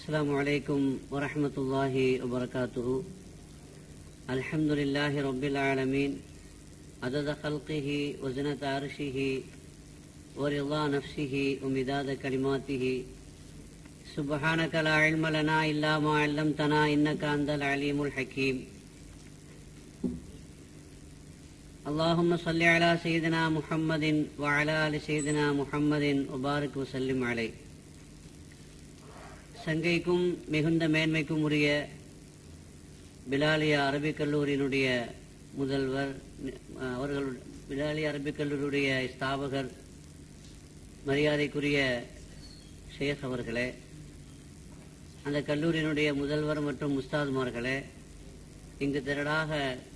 السلام عليكم ورحمة الله وبركاته الحمد لله رب العالمين عدد خلقه وزنة عرشه ورضا نفسه ومداد كلماته سبحانك لا علم لنا إلا ما علمتنا إنك أنت العليم الحكيم اللهم صل على سيدنا محمد وعلى آل سيدنا محمد وبارك وسلم عليه சங்கைக்கும் மிகுந்த மேன்மைக்கும் உரிய பிலாலியா அரபிக் கல்லூரியினுடைய முதல்வர் அஹ், அவர்கள் பிலாலியா அரபிக் கல்லூரியுடைய ஸ்தாபகர் மரியாதைக்குரிய ஷேக் அவர்களே அந்த கல்லூரியினுடைய முதல்வர் மற்றும் முஸ்தாதுமார்களே இங்கு திரளாக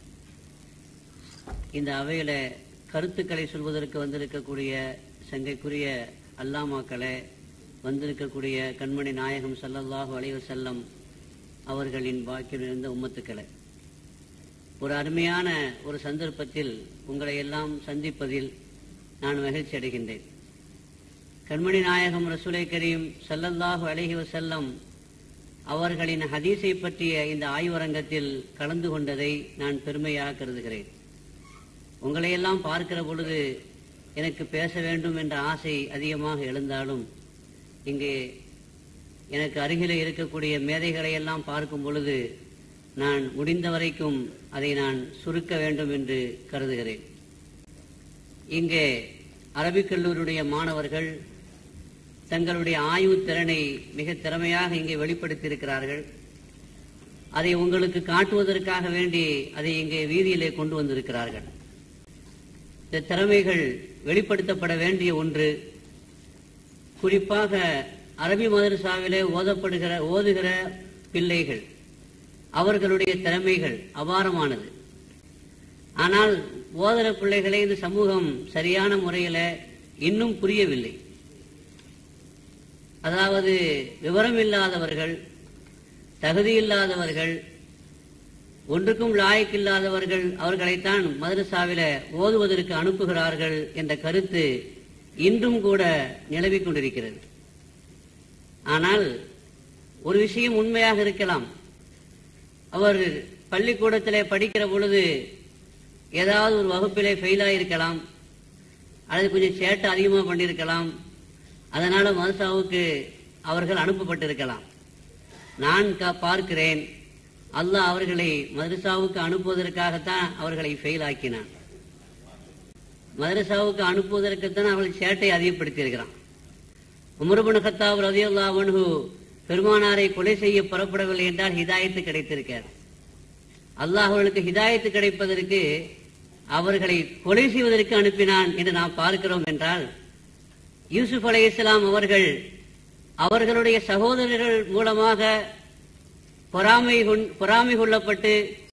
இந்த அவையில கருத்துக்களை சொல்வதற்கு வந்திருக்கக்கூடிய சங்கைக்குரிய அல்லாமாக்களே வந்திருக்கக்கூடிய கண்மணி நாயகம் ஸல்லல்லாஹு அலைஹி வஸல்லம் அவர்களின் வாக்கில் இருந்த உம்மத்துக்களே ஒரு அருமையான ஒரு சந்தர்ப்பத்தில் உங்களை எல்லாம் சந்திப்பதில் நான் மகிழ்ச்சி அடைகின்றேன் கண்மணி நாயகம் ரசூலை கரீம் ஸல்லல்லாஹு அலைஹி வஸல்லம் அவர்களின் ஹதீஸை பற்றிய இந்த ஆய்வரங்கத்தில் கலந்து கொண்டதை நான் பெருமையாக கருதுகிறேன் உங்களையெல்லாம் பார்க்கிற பொழுது எனக்கு பேச வேண்டும் என்ற ஆசை அதிகமாக எழுந்தாலும் இங்கே எனக்கு அருகிலே இருக்கக்கூடிய மேதைகளை எல்லாம் பார்க்கும் பொழுது நான் முடிந்த வரைக்கும் அதை நான் சுருக்க வேண்டும் என்று கருதுகிறேன் இங்கே அரபிக் கல்லூரியுடைய மாணவர்கள் தங்களுடைய ஆய்வு திறனை மிக திறமையாக இங்கே வெளிப்படுத்தியிருக்கிறார்கள் அதை உங்களுக்கு காட்டுவதற்காக வேண்டி அதை இங்கே வீதியிலே கொண்டு வந்திருக்கிறார்கள் இந்த திறமைகள் வெளிப்படுத்தப்பட வேண்டிய ஒன்று குறிப்பாக அரபி மதரசாவிலே ஓதப்படுகிற ஓதுகிற பிள்ளைகள் அவர்களுடைய திறமைகள் அபாரமானது ஆனால் ஓதுகிற பிள்ளைகளை இந்த சமூகம் சரியான முறையில இன்னும் புரியவில்லை அதாவது விவரம் இல்லாதவர்கள் தகுதியில்லாதவர்கள் ஒன்றுக்கும் லாயக்கில்லாதவர்கள் அவர்களைத்தான் மதரசாவில ஓதுவதற்கு அனுப்புகிறார்கள் என்ற கருத்து இன்றும் கூட நிலவிக் கொண்டிருக்கிறது ஆனால் ஒரு விஷயம் உண்மையாக இருக்கலாம் அவர் பள்ளிக்கூடத்திலே படிக்கிற பொழுது ஏதாவது ஒரு வகுப்பிலே ஃபெயிலாக இருக்கலாம் அல்லது கொஞ்சம் சேட்டை அதிகமாக பண்ணியிருக்கலாம் அதனால மதரசாவுக்கு அவர்கள் அனுப்பப்பட்டிருக்கலாம் நான் க- பார்க்கிறேன் அல்லாஹ் அவர்களை மதரசாவுக்கு அனுப்புவதற்காகத்தான் அவர்களை ஃபெயில் ஆக்கினான் மதரசாவுக்கு அனுப்புவதற்குத்தான் அவர்கள் சேட்டை அதிகப்படுத்தி இருக்கிறான் உமர்புன் கத்தாப் ரதியுல்லாஹு அன்ஹு பெருமானாரை கொலை செய்ய புறப்படவில்லை என்றால் ஹிதாயத்து கிடைத்திருக்காது அல்லாஹ் அவர்களுக்கு ஹிதாயத்து கிடைப்பதற்கு அவர்களை கொலை செய்வதற்கு அனுப்பினான் என்று நாம் பார்க்கிறோம் என்றால் யூசுப் அலை இஸ்லாம் அவர்கள் அவர்களுடைய சகோதரர்கள் மூலமாக பொறாமை கொண்- பொறாமை கொள்ளப்பட்டு